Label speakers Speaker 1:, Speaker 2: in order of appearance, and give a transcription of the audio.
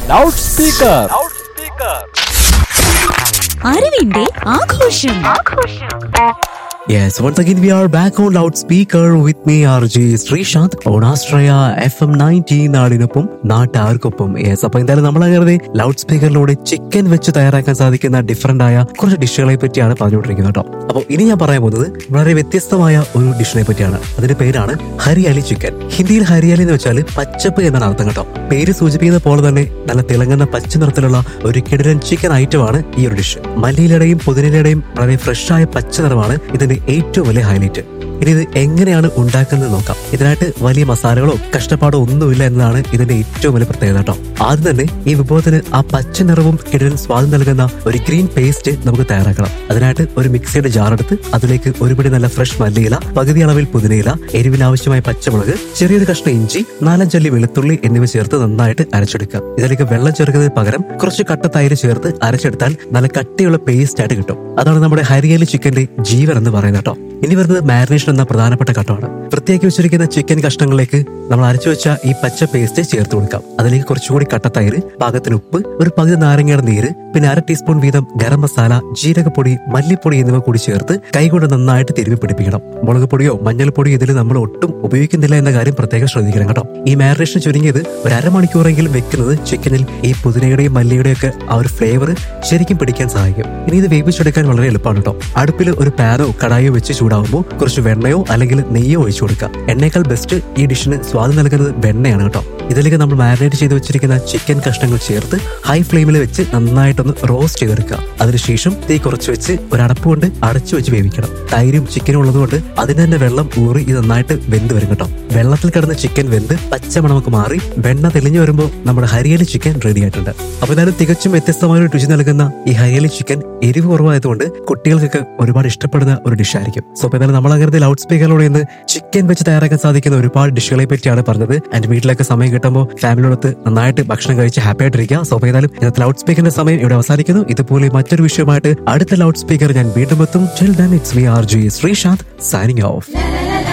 Speaker 1: loud speaker
Speaker 2: അറിവിന്റെ ആഘോഷം
Speaker 3: Yes, once again we are back on loudspeaker with me RJ Sreesanth on Astraya FM 90 നാടിനൊപ്പം നാട്ടാർക്കൊപ്പം yes അപ്പൊ എന്തായാലും നമ്മൾ അങ്ങനെ ലൗഡ് സ്പീക്കറിലൂടെ ചിക്കൻ വെച്ച് തയ്യാറാക്കാൻ സാധിക്കുന്ന ഡിഫറെന്റ് ആയ കുറച്ച് ഡിഷുകളെ പറ്റിയാണ് പറഞ്ഞുകൊണ്ടിരിക്കുന്നത് കേട്ടോ അപ്പോൾ ഇനി ഞാൻ പറയാൻ പോകുന്നത് വളരെ വ്യത്യസ്തമായ ഒരു ഡിഷിനെ പറ്റിയാണ് അതിന്റെ പേരാണ് ഹരിയാലി ചിക്കൻ ഹിന്ദിയിൽ ഹരിയാലി എന്ന് വെച്ചാൽ പച്ചപ്പ് എന്നാണ് അർത്ഥം കേട്ടോ പേര് സൂചിപ്പിക്കുന്ന പോലെ തന്നെ നല്ല തിളങ്ങുന്ന പച്ച നിറത്തിലുള്ള ഒരു കിടിലൻ ചിക്കൻ ഐറ്റമാണ് ഈ ഒരു ഡിഷ് മല്ലിയിലയുടെയും പുതിനയിലയുടെയും വളരെ ഫ്രഷ് ആയ പച്ച നിറമാണ് ഇതിന്റെ ഏറ്റവും വലിയ ഹൈലൈറ്റ് ഇനി ഇത് എങ്ങനെയാണ് ഉണ്ടാക്കുന്നത് നോക്കാം ഇതിനായിട്ട് വലിയ മസാലകളോ കഷ്ടപ്പാടോ ഒന്നുമില്ല എന്നതാണ് ഇതിന്റെ ഏറ്റവും വലിയ പ്രത്യേകത കേട്ടോ ആദ്യം തന്നെ ഈ വിഭവത്തിന് ആ പച്ച നിറവും കിടിലൻ സ്വാദം നൽകുന്ന ഒരു ഗ്രീൻ പേസ്റ്റ് നമുക്ക് തയ്യാറാക്കണം അതിനായിട്ട് ഒരു മിക്സിയുടെ ജാർ എടുത്ത് അതിലേക്ക് ഒരുപിടി നല്ല ഫ്രഷ് മല്ലിയില പകുതി അളവിൽ പുതിനയില എരിവിന് ആവശ്യമായ പച്ചമുളക് ചെറിയൊരു കഷ്ണം ഇഞ്ചി നാലഞ്ചല്ലി വെളുത്തുള്ളി എന്നിവ ചേർത്ത് നന്നായിട്ട് അരച്ചെടുക്കുക ഇതിലേക്ക് വെള്ളം ചേർക്കുന്നതിന് പകരം കുറച്ച് കട്ട തൈര് ചേർത്ത് അരച്ചെടുത്താൽ നല്ല കട്ടിയുള്ള പേസ്റ്റ് ആയിട്ട് കിട്ടും അതാണ് നമ്മുടെ ഹരിയാലി ചിക്കന്റെ ജീവൻ എന്ന് പറയുന്നത് കേട്ടോ ഇനി വരുന്നത് മാരിനേഷൻ എന്ന പ്രധാനപ്പെട്ട ഘട്ടമാണ് വൃത്തിയാക്കി വെച്ചിരിക്കുന്ന ചിക്കൻ കഷ്ണങ്ങളിലേക്ക് നമ്മൾ അരച്ചു വെച്ച ഈ പച്ച പേസ്റ്റ് ചേർത്ത് കൊടുക്കാം അതിലേക്ക് കുറച്ചുകൂടി കട്ട തൈര് പാകത്തിന് ഉപ്പ് ഒരു പകുതി നാരങ്ങയുടെ നീര് പിന്നെ അര ടീസ്പൂൺ വീതം ഗരം മസാല ജീരകപ്പൊടി മല്ലിപ്പൊടി എന്നിവ കൂടി ചേർത്ത് കൈകൊണ്ട് നന്നായിട്ട് തിരുവി പിടിപ്പിക്കണം മുളക് പൊടിയോ മഞ്ഞൾപ്പൊടിയോ ഇതിൽ നമ്മൾ ഒട്ടും ഉപയോഗിക്കുന്നില്ല എന്ന കാര്യം പ്രത്യേകം ശ്രദ്ധിക്കണം കേട്ടോ ഈ മാരിനേഷൻ ചുരുങ്ങിയത് ഒരു അരമണിക്കൂറെങ്കിലും വെക്കുന്നത് ചിക്കനിൽ ഈ പുതിനയുടെയും മല്ലിയുടെയും ഒക്കെ ആ ഒരു ഫ്ലേവർ ശരിക്കും പിടിക്കാൻ സഹായിക്കും ഇനി ഇത് വേവിച്ചെടുക്കാൻ വളരെ എളുപ്പമാണ് കേട്ടോ അടുപ്പിൽ ഒരു പാനോ കടായോ വെച്ച് ചൂടാവുമ്പോൾ കുറച്ച് വെണ്ണയോ അല്ലെങ്കിൽ നെയ്യോ ഒഴിച്ചു കൊടുക്കുക എണ്ണയേക്കാൾ ബെസ്റ്റ് ഈ ഡിഷിന് സ്വാദം നൽകുന്നത് വെണ്ണയാണ് കേട്ടോ ഇതിലേക്ക് നമ്മൾ മാരിനേറ്റ് ചെയ്ത് വെച്ചിരിക്കുന്ന ചിക്കൻ കഷ്ണങ്ങൾ ചേർത്ത് ഹൈ ഫ്ലെയിമിൽ വെച്ച് നന്നായിട്ടൊന്ന് റോസ്റ്റ് ചെയ്തെടുക്കുക അതിനുശേഷം തീ കുറച്ച് വെച്ച് ഒരു അടപ്പ് കൊണ്ട് അടച്ചു വെച്ച് വേവിക്കണം തൈരും ചിക്കനും ഉള്ളതുകൊണ്ട് അതിന് തന്നെ വെള്ളം ഊറി ഇത് നന്നായിട്ട് വെന്ത് വരും കേട്ടോ വെള്ളത്തിൽ കിടന്ന ചിക്കൻ വെന്ത് പച്ചമണമൊക്കെ മാറി വെണ്ണ തെളിഞ്ഞു വരുമ്പോൾ നമ്മുടെ ഹരിയാലി ചിക്കൻ റെഡി ആയിട്ടുണ്ട് അപ്പൊ എന്തായാലും തികച്ചും വ്യത്യസ്തമായ ഒരു രുചി നൽകുന്ന ഈ ഹരിയാലി ചിക്കൻ എരിവ് കുറവായതുകൊണ്ട് കുട്ടികൾക്കൊക്കെ ഒരുപാട് ഇഷ്ടപ്പെടുന്ന ഒരു ഡിഷ് ആയിരിക്കും സോ അപ്പൊ എന്തായാലും നമ്മൾ അങ്ങനെ ലൗഡ് സ്പീക്കറിലൂടെ ഇന്ന് ചിക്കൻ വെച്ച് തയ്യാറാക്കാൻ സാധിക്കുന്ന ഒരുപാട് ഡിഷുകളെ പറ്റിയാണ് പറഞ്ഞത് ആൻഡ് വീട്ടിലൊക്കെ സമയം കിട്ടുമ്പോൾ ഫാമിലിയോടൊത്ത് നന്നായിട്ട് ഭക്ഷണം കഴിച്ച് ഹാപ്പി ആയിട്ടിരിക്കുക സോ അപ്പൊ ഏതായാലും ഇന്നത്തെ ലൗഡ് സ്പീക്കറിന്റെ സമയം ഇവിടെ അവസാനിക്കുന്നു ഇതുപോലെ മറ്റൊരു വിഷയമായിട്ട് അടുത്ത ലൗഡ് സ്പീക്കർ ഞാൻ വീണ്ടും എത്തും it's me R J Sreesanth signing of